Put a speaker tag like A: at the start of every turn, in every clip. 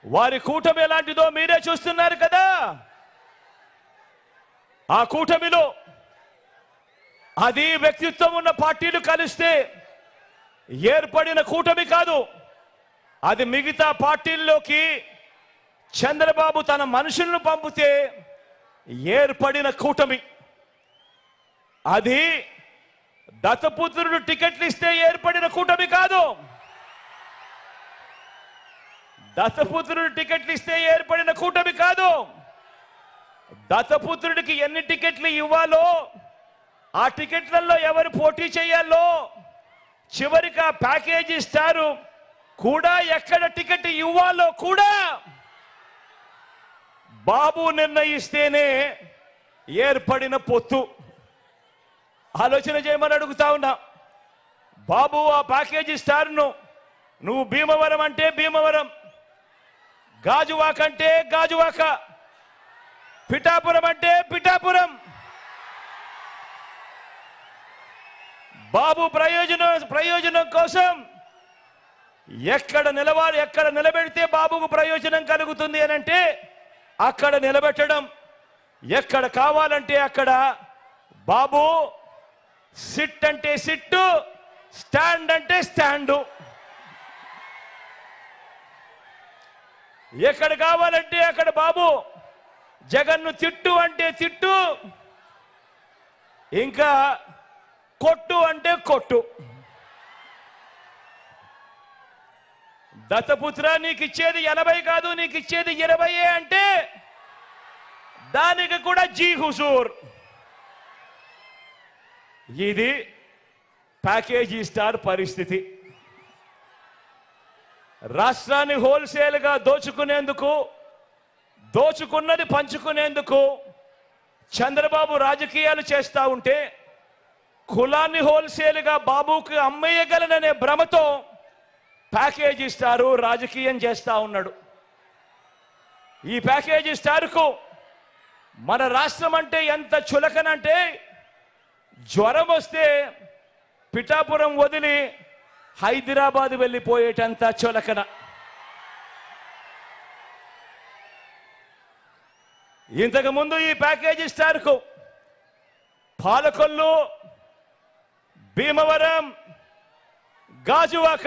A: వారి కూటమి ఎలాంటిదో మీరే చూస్తున్నారు కదా ఆ కూటమిలో అది వ్యక్తిత్వం ఉన్న పార్టీలు కలిస్తే ఏర్పడిన కూటమి కాదు అది మిగతా పార్టీల్లోకి చంద్రబాబు తన మనుషులను పంపితే ఏర్పడిన కూటమి అది దత్తపుత్రుడు టికెట్లు ఇస్తే ఏర్పడిన కూటమి కాదు దత్తపుత్రుడు టికెట్లు ఇస్తే ఏర్పడిన కూటమి కాదు దత్తపుత్రుడికి ఎన్ని టికెట్లు ఇవ్వాలో ఆ టికెట్లలో ఎవరు పోటీ చేయాలో చివరికి ఆ ప్యాకేజీ ఇస్తారు కూడా ఎక్కడ టికెట్ ఇవ్వాలో కూడా బాబు నిర్ణయిస్తేనే ఏర్పడిన పొత్తు ఆలోచన చేయమని అడుగుతా ఉన్నా బాబు ఆ ప్యాకేజీ స్టార్ను నువ్వు భీమవరం అంటే భీమవరం గాజువాక అంటే గాజువాక పిఠాపురం అంటే పిఠాపురం బాబు ప్రయోజనం ప్రయోజనం కోసం ఎక్కడ నిలవాలి ఎక్కడ నిలబెడితే బాబుకు ప్రయోజనం కలుగుతుంది అని అంటే అక్కడ నిలబెట్టడం ఎక్కడ కావాలంటే అక్కడ బాబు సిట్ అంటే సిట్టు స్టాండ్ అంటే స్టాండు ఎక్కడ కావాలంటే అక్కడ బాబు జగన్ను తిట్టు అంటే తిట్టు ఇంకా కొట్టు అంటే కొట్టు దత్తపుత్ర నీకు ఇచ్చేది ఎనభై కాదు నీకు ఇచ్చేది ఇరవై అంటే దానికి కూడా జీ హుజూర్ ఇది ప్యాకేజీ స్టార్ పరిస్థితి రాష్ట్రాన్ని హోల్సేల్గా దోచుకునేందుకు దోచుకున్నది పంచుకునేందుకు చంద్రబాబు రాజకీయాలు చేస్తా ఉంటే కులాన్ని హోల్సేల్గా బాబుకి అమ్మేయగలననే భ్రమతో ప్యాకేజీ స్టారు రాజకీయం చేస్తా ఉన్నాడు ఈ ప్యాకేజీ స్టార్కు మన రాష్ట్రం అంటే ఎంత చులకనంటే జ్వరం వస్తే పిఠాపురం వదిలి హైదరాబాద్ వెళ్ళిపోయేటంత చులకన ఇంతకు ముందు ఈ ప్యాకేజీ స్టార్కు పాలకొల్లు భీమవరం గాజువాక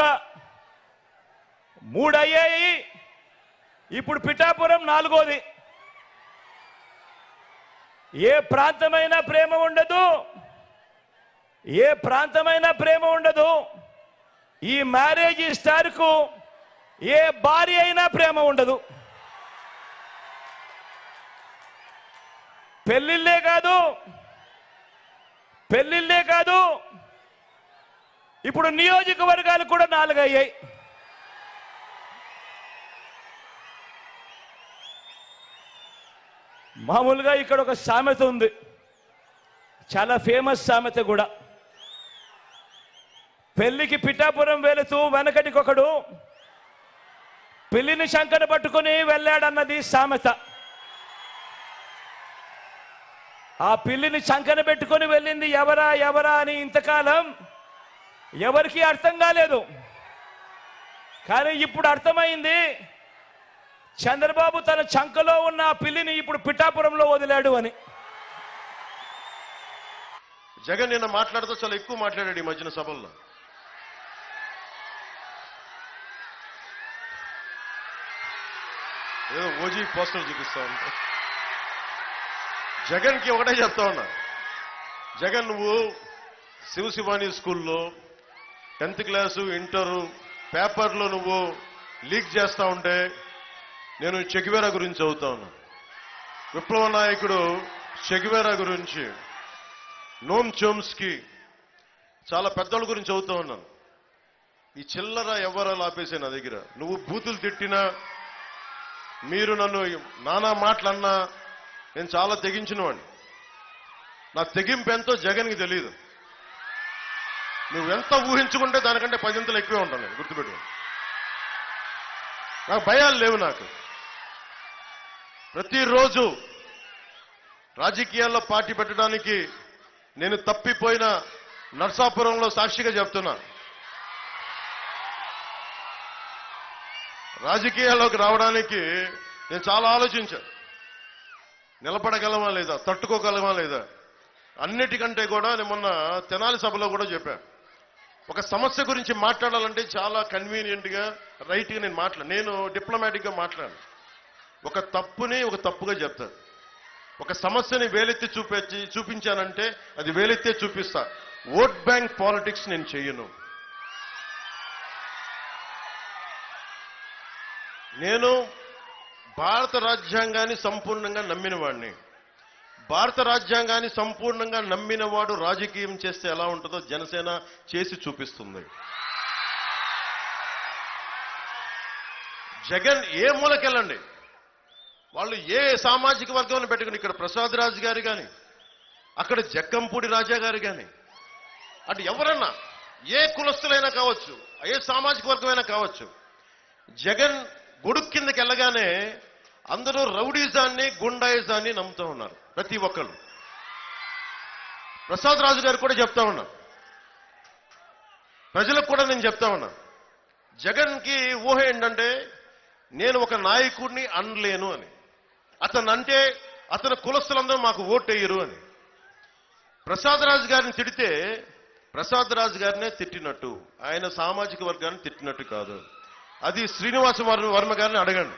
A: మూడు అయ్యాయి ఇప్పుడు పిఠాపురం నాలుగోది ఏ ప్రాంతమైనా ప్రేమ ఉండదు ఏ ప్రాంతమైనా ప్రేమ ఉండదు ఈ మ్యారేజ్ స్టార్కు ఏ భార్య అయినా ప్రేమ ఉండదు పెళ్ళిళ్ళే కాదు పెళ్ళిళ్ళే కాదు ఇప్పుడు నియోజకవర్గాలు కూడా నాలుగయ్యాయి మామూలుగా ఇక్కడ ఒక సామెత ఉంది చాలా ఫేమస్ సామెత కూడా పెళ్లికి పిఠాపురం వెళుతూ వెనకటికొకడు పెళ్లిని శంకర పట్టుకుని వెళ్ళాడన్నది సామెత ఆ పిల్లిని చంకన పెట్టుకొని వెళ్ళింది ఎవరా ఎవరా అని ఇంతకాలం ఎవరికి అర్థం కాలేదు కానీ ఇప్పుడు అర్థమైంది చంద్రబాబు తన చంకలో ఉన్న ఆ పిల్లిని ఇప్పుడు పిఠాపురంలో వదిలాడు అని
B: జగన్ నిన్న మాట్లాడుతూ చాలా ఎక్కువ మాట్లాడాడు ఈ మధ్యన సభల్లో ఏదో ఓజీ పోస్టర్ చూపిస్తా ఉంటా జగన్కి ఒకటే చెప్తా ఉన్నా జగన్ నువ్వు శివ శివాని స్కూల్లో టెన్త్ క్లాసు ఇంటరు పేపర్లో నువ్వు లీక్ చేస్తా ఉంటే నేను చెగివేరా గురించి చదువుతా ఉన్నా విప్లవ నాయకుడు చెగివేరా గురించి నోమ్ చోమ్స్కి చాలా పెద్దోళ్ళ గురించి చదువుతూ ఉన్నాను ఈ చిల్లర ఎవరాలు ఆపేసే నా దగ్గర నువ్వు బూతులు తిట్టినా మీరు నన్ను నానా మాటలన్నా నేను చాలా తెగించిన వాడిని నా తెగింపు ఎంతో జగన్కి తెలియదు నువ్వెంత ఊహించుకుంటే దానికంటే పదింతలు ఎక్కువే ఉంటాను నేను గుర్తుపెట్టుకో నాకు భయాలు లేవు నాకు ప్రతిరోజు రాజకీయాల్లో పార్టీ పెట్టడానికి నేను తప్పిపోయిన నర్సాపురంలో సాక్షిగా చెప్తున్నా రాజకీయాల్లోకి రావడానికి నేను చాలా ఆలోచించాను నిలబడగలమా లేదా తట్టుకోగలమా లేదా అన్నిటికంటే కూడా నేను మొన్న తెనాలి సభలో కూడా చెప్పాను ఒక సమస్య గురించి మాట్లాడాలంటే చాలా కన్వీనియంట్ గా రైట్ గా నేను మాట్లా నేను డిప్లొమాటిక్ గా మాట్లాడాను ఒక తప్పుని ఒక తప్పుగా చెప్తాను ఒక సమస్యని వేలెత్తి చూపించి చూపించానంటే అది వేలెత్తే చూపిస్తా ఓట్ బ్యాంక్ పాలిటిక్స్ నేను చెయ్యను నేను భారత రాజ్యాంగాన్ని సంపూర్ణంగా నమ్మిన వాడిని భారత రాజ్యాంగాన్ని సంపూర్ణంగా నమ్మిన వాడు రాజకీయం చేస్తే ఎలా ఉంటుందో జనసేన చేసి చూపిస్తుంది జగన్ ఏ మూలకెళ్ళండి వాళ్ళు ఏ సామాజిక వర్గంలో పెట్టుకుని ఇక్కడ ప్రసాద్ రాజు గారు కానీ అక్కడ జక్కంపూడి రాజా గారు కానీ అటు ఎవరన్నా ఏ కులస్తులైనా కావచ్చు ఏ సామాజిక వర్గమైనా కావచ్చు జగన్ గొడుగు కిందకి వెళ్ళగానే అందరూ రౌడీజాన్ని గుండాయిజాన్ని నమ్ముతూ ఉన్నారు ప్రతి ఒక్కరు ప్రసాద్ రాజు గారు కూడా చెప్తా ఉన్నారు ప్రజలకు కూడా నేను చెప్తా ఉన్నా జగన్ కి ఊహ ఏంటంటే నేను ఒక నాయకుడిని అనలేను అని అతను అంటే అతని కులస్తులందరూ మాకు ఓటేయరు అని ప్రసాద్ రాజు గారిని తిడితే ప్రసాద్ రాజు గారినే తిట్టినట్టు ఆయన సామాజిక వర్గాన్ని తిట్టినట్టు కాదు అది శ్రీనివాస వర్మ వర్మ గారిని అడగండి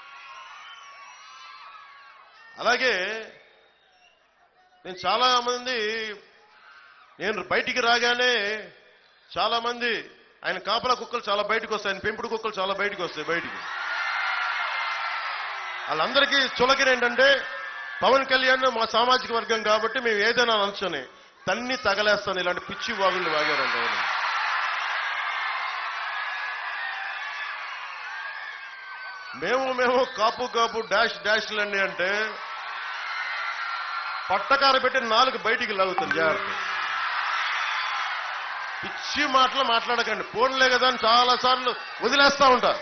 B: అలాగే నేను చాలా మంది నేను బయటికి రాగానే చాలా మంది ఆయన కాపలా కుక్కలు చాలా బయటకు వస్తాయి ఆయన పెంపుడు కుక్కలు చాలా బయటకు వస్తాయి బయటికి వాళ్ళందరికీ చులకన ఏంటంటే పవన్ కళ్యాణ్ మా సామాజిక వర్గం కాబట్టి మేము ఏదైనా అనొచ్చని తన్ని తగలేస్తాను ఇలాంటి పిచ్చి వాగుళ్ళు వాగారంట ఆయన. మేము మేము కాపు కాపు డాష్ డాష్లండి అంటే పట్టకార పెట్టి నాలుగు బయటికి లాగుతాను జాగ్రత్త పిచ్చి మాటలు మాట్లాడకండి ఫోన్లే కదా అని చాలా సార్లు వదిలేస్తా ఉంటా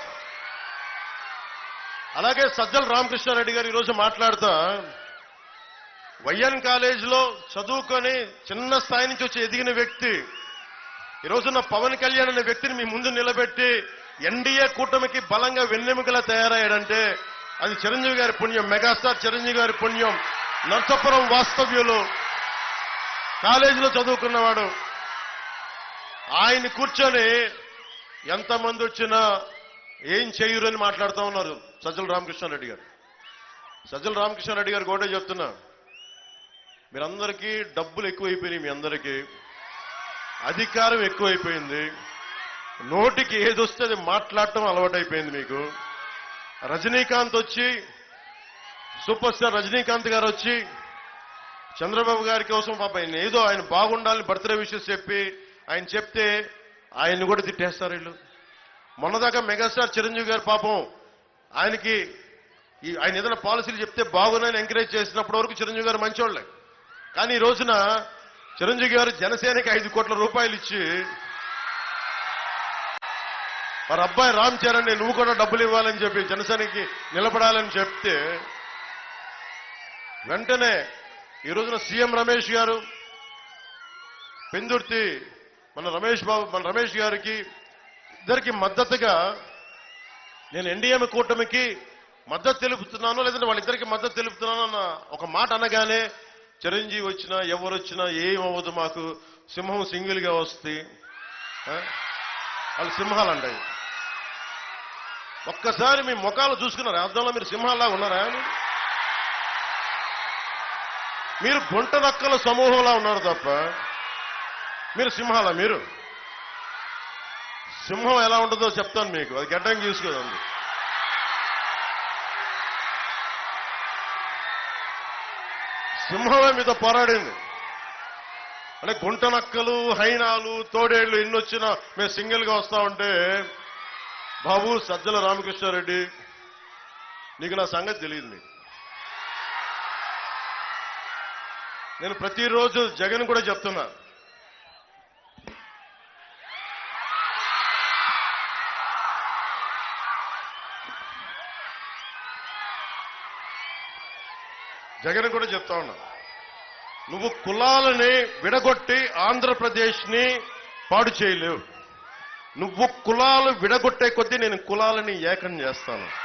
B: అలాగే సజ్జల రామకృష్ణారెడ్డి గారు ఈరోజు మాట్లాడుతా వైఎన్ కాలేజీలో చదువుకొని చిన్న స్థాయి నుంచి వచ్చి ఎదిగిన వ్యక్తి ఈ రోజున పవన్ కళ్యాణ్ అనే వ్యక్తిని మీ ముందు నిలబెట్టి ఎన్డీఏ కూటమికి బలంగా వెన్నెముకలా తయారయ్యాడంటే అది చిరంజీవి గారి పుణ్యం మెగాస్టార్ చిరంజీవి గారి పుణ్యం నర్సపురం వాస్తవ్యులు కాలేజీలో చదువుకున్నవాడు ఆయన కూర్చొని ఎంతమంది వచ్చినా ఏం చేయరు అని మాట్లాడుతూ ఉన్నారు సజ్జల రామకృష్ణారెడ్డి గారు సజ్జల రామకృష్ణారెడ్డి గారు కూడా చెప్తున్నా మీరందరికీ డబ్బులు ఎక్కువైపోయినాయి మీ అందరికీ అధికారం ఎక్కువైపోయింది నోటికి ఏది వస్తే అది మాట్లాడటం అలవాటైపోయింది మీకు రజనీకాంత్ వచ్చి సూపర్ స్టార్ రజనీకాంత్ గారు వచ్చి చంద్రబాబు గారి కోసం పాప ఆయన ఏదో ఆయన బాగుండాలని బర్త్డే విషయం చెప్పి ఆయన చెప్తే ఆయన్ని కూడా తిట్టేస్తారు వీళ్ళు మొన్నదాకా మెగాస్టార్ చిరంజీవి గారు పాపం ఆయనకి ఈ ఆయన ఏదైనా పాలసీలు చెప్తే బాగున్నాయని ఎంకరేజ్ చేసినప్పటి వరకు చిరంజీవి గారు మంచోళ్ళే కానీ ఈ రోజున చిరంజీవి గారు జనసేనకి ఐదు కోట్ల రూపాయలు ఇచ్చి మరి అబ్బాయి రామ్ చరణ్ నువ్వు కూడా డబ్బులు ఇవ్వాలని చెప్పి జనసేనకి నిలబడాలని చెప్తే వెంటనే ఈ రోజున సీఎం రమేష్ గారు పెందుర్తి మన రమేష్ బాబు మన రమేష్ గారికి ఇద్దరికి మద్దతుగా నేను ఎన్డీఏ కూటమికి మద్దతు తెలుపుతున్నాను లేదంటే వాళ్ళిద్దరికి మద్దతు తెలుపుతున్నాను అన్న ఒక మాట అనగానే చిరంజీవి వచ్చినా ఎవరు వచ్చినా ఏమవ్వదు మాకు సింహం సింగిల్ గా వస్తుంది ఆ? వాళ్ళు సింహాలు అంటాయి ఒక్కసారి మీ ముఖాలు చూసుకున్నారా అర్థంలో మీరు సింహాల్లా ఉన్నారా మీరు గుంట నక్కల సమూహంలా ఉన్నారు తప్ప మీరు సింహాల మీరు సింహం ఎలా ఉంటుందో చెప్తాను మీకు అది గడ్డం చూసుకోదండి సింహమే మీతో పోరాడింది అంటే గుంట నక్కలు హైనాలు తోడేళ్లు ఎన్ని వచ్చినా మేము సింగిల్ గా వస్తా ఉంటే బాబు సజ్జల రామకృష్ణారెడ్డి నీకు నా సంగతి తెలియదు నీకు నేను ప్రతిరోజు జగన్ కూడా చెప్తున్నా జగన్ కూడా చెప్తా ఉన్నా నువ్వు కులాలని విడగొట్టి ఆంధ్రప్రదేశ్ ని పాడు చేయలేవు నువ్వు కులాలు విడగొట్టే కొద్దీ నేను కులాలని ఏకం చేస్తాను